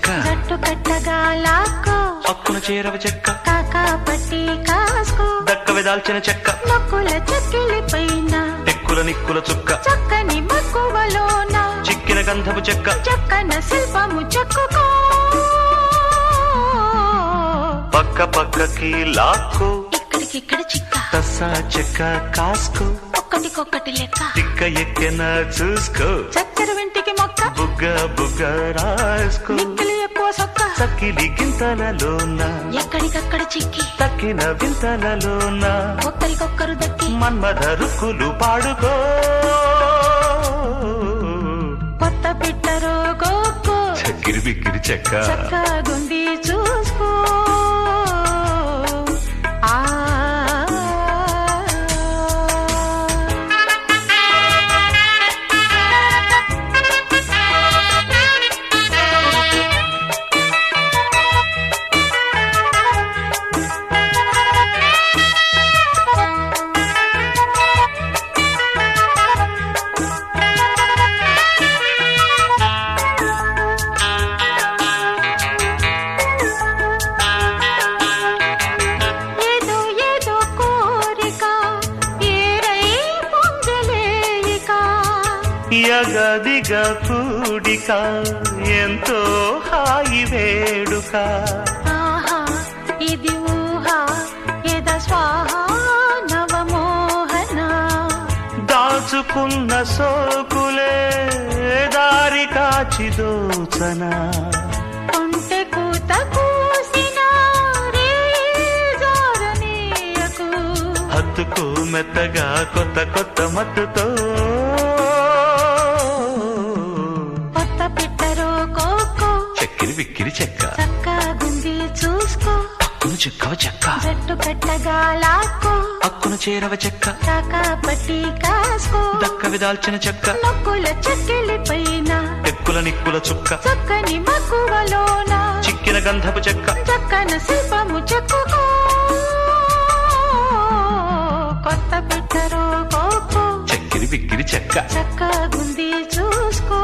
జట్టు కట్టగా లాక్కో హక్కున చేరవ చెక్క కాకా పట్టి కాసుకో దక్కవి దాల్చిన చెక్క నొక్కుల చెక్కిలి పైన టెక్కుల నిక్కుల చుక్క చక్కని మక్కువలోన చిక్కిన గంధపు చెక్క చక్కన శిల్పము చెక్కుకో పక్క పక్కకి లాక్కో ఇక్కడికిక్కడ చిక్క తస్సా చెక్క కాసుకో ఒక్కటికొక్కటి లెక్క తిక్క ఎక్కెన చూసుకో చక్కెర వెంటికి మొక్క బుగ్గ బుగ్గ రాసుకో మిక్కిలి ఎక్కువ సొక్క సకిలి గింతలలోన ఎక్కడికక్కడ చిక్కి తక్కిన వింతలలోన ఒక్కరికొక్కరు దక్కి మన్మధ రుక్కులు పాడుకో కొత్త పిట్టరో గోక్కో చక్కిరి బిక్కిరి చెక్క చక్కగుంది చూసుకో ఆ ఏదో ఏదో కోరిక ఏరై పొంగలేయిక యగదిగ కూడిక ఎంతో హాయి వేడుక ఆహా ఇది ఊహ ఎద స్వాహ నవమోహన దాచుకున్న సోకులే దారి కాచి దోచన కొంటె కూత కూసిన రే జారనీయకు హత్తుకు మెత్తగా కొత్త కొత్త మత్తుతో కొత్త పిట్టరో కోకో చక్కిరి బిక్కిరి చెక్క చక్కగుంది చూసుకో అక్కును చెక్కవ చెక్క జట్టు కట్టగా లాక్కో అక్కును చేరవ చెక్క కాకా పట్టి కాసుకో దక్కవి దాల్చిన చెక్క నొక్కుల చెక్కిలి పైన ఎక్కుల నిక్కుల చుక్క చక్కని మక్కువలోన చిక్కిన గంధపు చెక్క చక్కన శిల్పము చెక్కుకో కొత్త పెట్టరో కోకో చక్కిరి బిక్కిరి చెక్క చక్కగుంది చూసుకో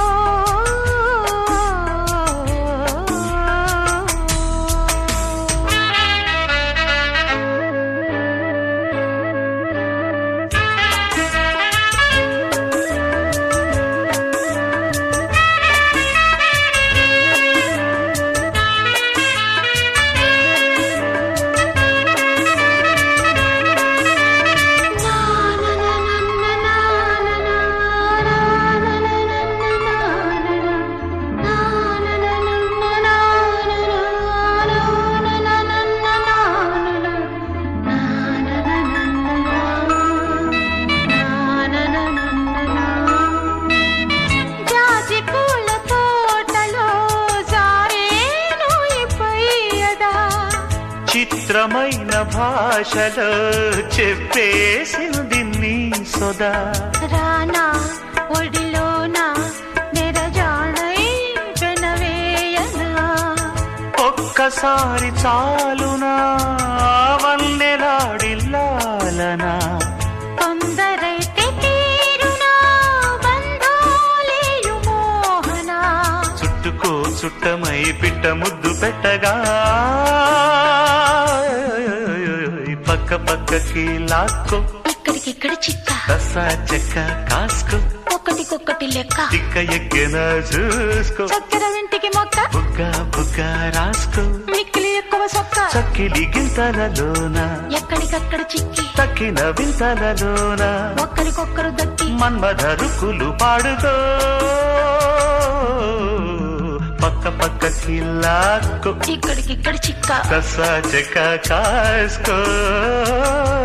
జాజి పూల తోటలో జారేను ఈ పయ్యదా చిత్రమైన భాషలో చెప్పేసింది నీ సొదా రానా ఒడిలోన నెరజాణై పెనవేయనా ఒక్కసారి చాలునా వన్నెలాడిల్లాలనా కొందరైతే తీరునా బంధాలేయు మోహనా చుట్టుకో చుట్టమై పిట్ట ముద్దు పెట్టగా పక్క పక్కకి లాక్కో ఇక్కడికిక్కడ చిక్క దసా చెక్క కాసుకో ఒకటికొక్కటి లెక్క తిక్క ఎక్కిన చూసుకో చక్కెర వెంటికి మొక్క బుగ్గ బుగ్గ రాసుకో మిక్కిలి ఎక్కువ సొక్క చక్కిలి గింతలలోన ఎక్కడికక్కడ చిక్కి తక్కిన వింతలలోన ఒక్కరికొక్కరు దక్కి మన్మధరుకులు పాడుకో పక్క పక్కకి లాక్కో ఇక్కడికిక్కడ చిక్క కసా చెక్క కాసుకో